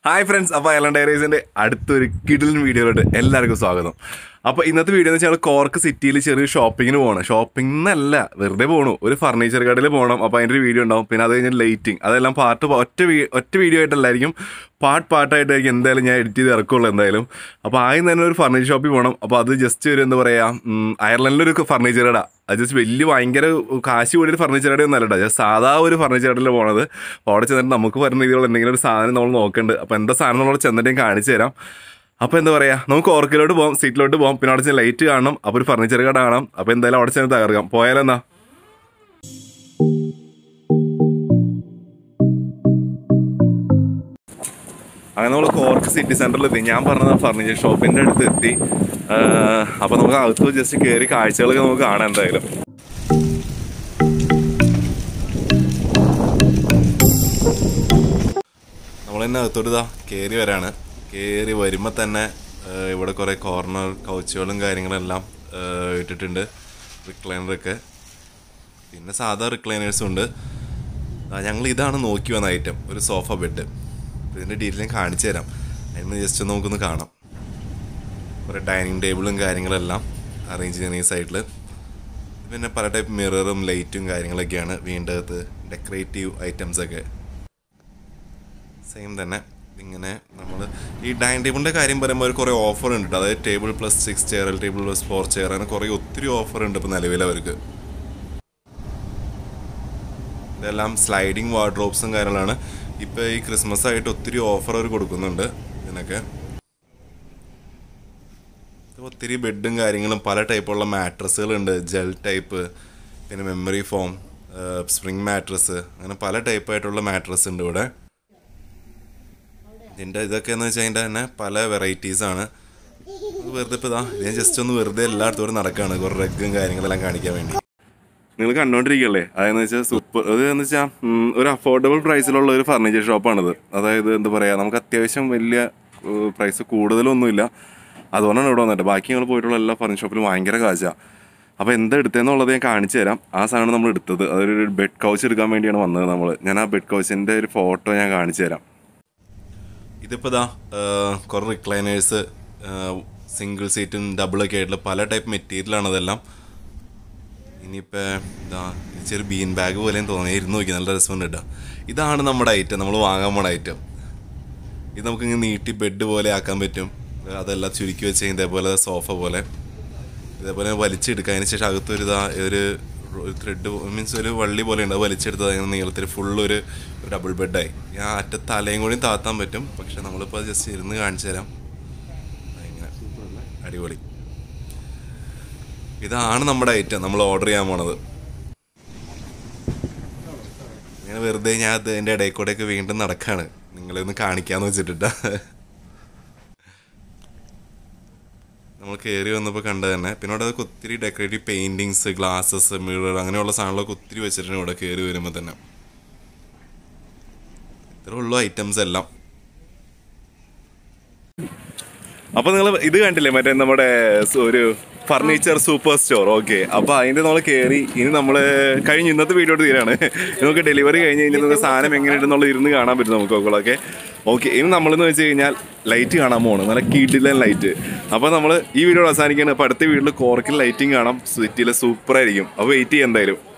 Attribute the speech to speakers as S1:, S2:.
S1: hi friends അപ്പോൾ Ireland എയർവേസിൻ്റെ അടുത്തൊരു കിടിലൻ വീഡിയോയിലോട്ട് എല്ലാവർക്കും സ്വാഗതം അപ്പോൾ ഇന്നത്തെ വീഡിയോ എന്ന് വെച്ചാൽ കോർക്ക് സിറ്റിയിൽ ചെറിയ ഷോപ്പിങ്ങിന് പോകണം ഷോപ്പിംഗ് എന്നല്ല വെറുതെ പോകണു ഒരു ഫർണിച്ചർ കടയിൽ പോകണം അപ്പോൾ അതിൻ്റെ ഒരു വീഡിയോ ഉണ്ടാവും പിന്നെ അത് കഴിഞ്ഞ് ലൈറ്റിംഗ് അതെല്ലാം പാർട്ട് ഒറ്റ വീ- ഒറ്റ വീഡിയോ ആയിട്ടല്ലായിരിക്കും പാർട്ട് പാർട്ടായിട്ടായിരിക്കും എന്തായാലും ഞാൻ എഡിറ്റ് ചെയ്ത് ഇറക്കുള്ളൂ എന്തായാലും അപ്പോൾ ആദ്യം തന്നെ ഒരു ഫർണിച്ചർ ഷോപ്പിൽ പോകണം അപ്പോൾ അത് ജസ്റ്റ് ഒരു എന്താ പറയുക അയർലൻഡിലൊരു ഫർണിച്ചർ കട അത് ജസ്റ്റ് വലിയ ഭയങ്കര കാശ് കൂടിയൊരു ഫർണിച്ചർ കടയൊന്നും അല്ല കേട്ടോ ജസ്റ്റ് സാധാ ഒരു ഫർണിച്ചർ കടയിൽ പോണത് അപ്പോൾ അവിടെ ചെന്നിട്ട് നമുക്ക് വരുന്ന രീതിയിലുള്ള എന്തെങ്കിലും ഒരു സാധനം നമ്മൾ നോക്കേണ്ടത് അപ്പോൾ എന്താ സാധനം നമ്മൾ ചെന്നിട്ട് ഞാൻ കാണിച്ചു തരാം അപ്പോൾ എന്താ പറയുക നമുക്ക് ഓർക്കിലോട്ട് പോകാം സീറ്റിലോട്ട് പോകാം പിന്നെ അവിടെ ചെന്ന് ലൈറ്റ് കാണണം അപ്പോൾ ഒരു ഫർണിച്ചർ കട കാണാം അപ്പോൾ എന്തായാലും അവിടെ ചെന്ന് തകർക്കാം പോയാലെന്നാ അങ്ങനെ നമ്മൾ കോർക്ക് സിറ്റി സെന്ററിൽ എത്തി ഞാൻ പറഞ്ഞത് ഫർണിച്ചർ ഷോപ്പിന്റെ അടുത്ത് എത്തി അപ്പോൾ നമുക്ക് അകത്ത് ജസ്റ്റ് കയറി കാഴ്ചകളൊക്കെ നമുക്ക് കാണാം എന്തായാലും നമ്മൾ തന്നെ അകത്തോട്ട് ഇതാ കയറി വരാണ് കയറി വരുമ്പോൾ തന്നെ ആ, ഇവിടെ കുറേ കോർണർ കൗച്ചുകളും കാര്യങ്ങളെല്ലാം ആ, ഇട്ടിട്ടുണ്ട് റിക്ലൈനറൊക്കെ പിന്നെ സാധാ റിക്ലൈനേഴ്സും ഉണ്ട് ആ, ഞങ്ങൾ ഇതാണ് നോക്കി വന്ന ഐറ്റം ഒരു സോഫ ബെഡ് ഇതിൻ്റെ ഡീറ്റെയിൽ ഞാൻ കാണിച്ചു തരാം അതിന് ജസ്റ്റ് ഒന്ന് നമുക്കൊന്ന് കാണാം കുറേ ഡൈനിങ് ടേബിളും കാര്യങ്ങളെല്ലാം അറേഞ്ച് ചെയ്യുന്ന ഈ സൈഡിൽ പിന്നെ പല ടൈപ്പ് മിററും ലൈറ്റും കാര്യങ്ങളൊക്കെയാണ് വീണ്ടകത്ത് ഡെക്കറേറ്റീവ് ഐറ്റംസ് ഒക്കെ സെയിം തന്നെ ഇങ്ങനെ നമ്മൾ ഈ ഡൈനിങ് ടേബിളിൻ്റെ കാര്യം പറയുമ്പോൾ ഒരു കുറേ ഓഫർ ഉണ്ട് കേട്ടോ അതായത് table plus six chair table plus four chair അങ്ങനെ കുറേ ഒത്തിരി ഓഫർ ഉണ്ട് ഇപ്പോൾ നിലവിൽ അവർക്ക് ഇതെല്ലാം സ്ലൈഡിങ് വാർഡ്രോബ്സും കാര്യങ്ങളാണ് ഇപ്പോൾ ഈ ക്രിസ്മസ് ആയിട്ട് ഒത്തിരി ഓഫർ അവർ കൊടുക്കുന്നുണ്ട് ഇതിനൊക്കെ ഇത് ഒത്തിരി ബെഡും കാര്യങ്ങളും പല ടൈപ്പുള്ള മാട്രസുകളുണ്ട് ജെൽ ടൈപ്പ് പിന്നെ മെമ്മറി ഫോം സ്പ്രിംഗ് മാട്രസ് അങ്ങനെ പല ടൈപ്പായിട്ടുള്ള മാട്രസ് ഉണ്ട് ഇവിടെ ഇതിൻ്റെ ഇതൊക്കെ എന്ന് വെച്ചാൽ അതിൻ്റെ തന്നെ പല വെറൈറ്റീസ് ആണ് ഇത് വെറുതെ ഇപ്പോൾ ഇതാ ഞാൻ ജസ്റ്റ് ഒന്ന് വെറുതെ എല്ലായിടത്തോടും നടക്കുകയാണ് കുറേ റെഗും കാര്യങ്ങളെല്ലാം കാണിക്കാൻ വേണ്ടി നിങ്ങൾ കണ്ടോണ്ടിരിക്കല്ലേ അതെന്ന് വെച്ചാൽ സൂപ്പർ അത് എന്ന് വെച്ചാൽ ഒരു അഫോർഡബിൾ പ്രൈസിലുള്ള ഒരു ഫർണിച്ചർ ഷോപ്പാണിത് അതായത് എന്താ പറയുക നമുക്ക് അത്യാവശ്യം വലിയ പ്രൈസ് കൂടുതലൊന്നുമില്ല അതുകൊണ്ടാണ് ഇവിടെ വന്നിട്ട് ബാക്കി ഞങ്ങൾ പോയിട്ടുള്ള എല്ലാ ഫർണിച്ചർ ഷോപ്പിലും ഭയങ്കര കാശാണ് അപ്പോൾ എന്താ എടുത്തതെന്നുള്ളത് ഞാൻ കാണിച്ചു തരാം ആ സാധനം നമ്മൾ എടുത്തത് അതൊരു ബെഡ് കൗച്ച് എടുക്കാൻ വേണ്ടിയാണ് വന്നത് നമ്മൾ ഞാൻ ആ ബെഡ് കൗച്ചിൻ്റെ ഒരു ഫോട്ടോ ഞാൻ കാണിച്ചു തരാം ഇതിപ്പോൾ ഇതാ കുറേ റിക്ലൈനേഴ്സ് സിംഗിൾ സീറ്റും ഡബിളൊക്കെ ആയിട്ടുള്ള പല ടൈപ്പ് മെറ്റീരിയലാണ് അതെല്ലാം ഇനിയിപ്പോൾ ഇതാ ഇത് ചെറിയ ബീൻ ബാഗ് പോലെയും തോന്നി ഇരുന്ന് നോക്കി നല്ല രസമുണ്ട് കേട്ടോ ഇതാണ് നമ്മുടെ ഐറ്റം നമ്മൾ വാങ്ങാൻ പോണ ഐറ്റം ഇത് നമുക്ക് ഇങ്ങനെ നീട്ടി ബെഡ് പോലെ ആക്കാൻ പറ്റും അതെല്ലാം ചുരുക്കി വെച്ച് ഇതേപോലെ സോഫ പോലെ ഇതേപോലെ വലിച്ചെടുക്കുക അതിന് ശേഷം അകത്തൊരു ഇതാ ഒരു ഒരു ത്രെഡ് മീൻസ് ഒരു വള്ളി പോലെ ഉണ്ട് അത് വലിച്ചെടുത്തത് അങ്ങനെ നീളത്തിൽ ഫുള്ള് ഒരു ഡബിൾ ബെഡായി ഞാൻ അറ്റ തലയും കൂടി താത്താൻ പറ്റും പക്ഷെ നമ്മളിപ്പോൾ ജസ്റ്റ് ഇരുന്ന് കാണിച്ചു തരാം ഇങ്ങനെ അടിപൊളി ഇതാണ് നമ്മുടെ ഐറ്റം നമ്മൾ ഓർഡർ ചെയ്യാൻ പോണത് ഇങ്ങനെ വെറുതെ ഞാൻ അത് എൻ്റെ ഇടയിൽ കൂടെയൊക്കെ വീണ്ടും നടക്കാണ് നിങ്ങളെ ഒന്ന് കാണിക്കാന്ന് വെച്ചിട്ടിട്ടാ നമ്മൾ കയറി വന്നപ്പോൾ കണ്ടത് തന്നെ പിന്നെ അവിടെ അതൊക്കെ ഒത്തിരി ഡെക്കറേറ്റീവ് പെയിന്റിങ്സ് ഗ്ലാസസ് മിറർ അങ്ങനെയുള്ള സാധനങ്ങളൊക്കെ ഒത്തിരി വെച്ചിട്ടുണ്ട് ഇവിടെ കയറി വരുമ്പോൾ തന്നെ ഇത്ര ഉള്ളു ഐറ്റംസ് എല്ലാം അപ്പൊ നിങ്ങൾ ഇത് കണ്ടില്ലേ മറ്റേ നമ്മുടെ സു- ഒരു ഫർണിച്ചർ സൂപ്പർ സ്റ്റോർ ഓക്കെ അപ്പൊ അതിന്റെ നമ്മൾ കയറി ഇനി നമ്മൾ കഴിഞ്ഞ് ഇന്നത്തെ വീഡിയോ തീരാണ് നമുക്ക് ഡെലിവറി കഴിഞ്ഞ് കഴിഞ്ഞാൽ നമുക്ക് സാധനം എങ്ങനെയുണ്ടെന്നുള്ള ഇരുന്ന് കാണാൻ പറ്റും നമുക്ക് ഓക്കെ ഓക്കെ ഇനി നമ്മളെന്ന് വെച്ച് കഴിഞ്ഞാൽ ലൈറ്റ് കാണാൻ പോകണം നല്ല കിടിലൻ ലൈറ്റ് അപ്പോൾ നമ്മൾ ഈ വീഡിയോ അവസാനിക്കുകയാണ് അപ്പോൾ അടുത്ത വീട്ടിൽ കോർക്കിൽ ലൈറ്റിംഗ് കാണാം സിറ്റിയിൽ സൂപ്പർ ആയിരിക്കും അപ്പോൾ വെയിറ്റ് ചെയ്യാം എന്തായാലും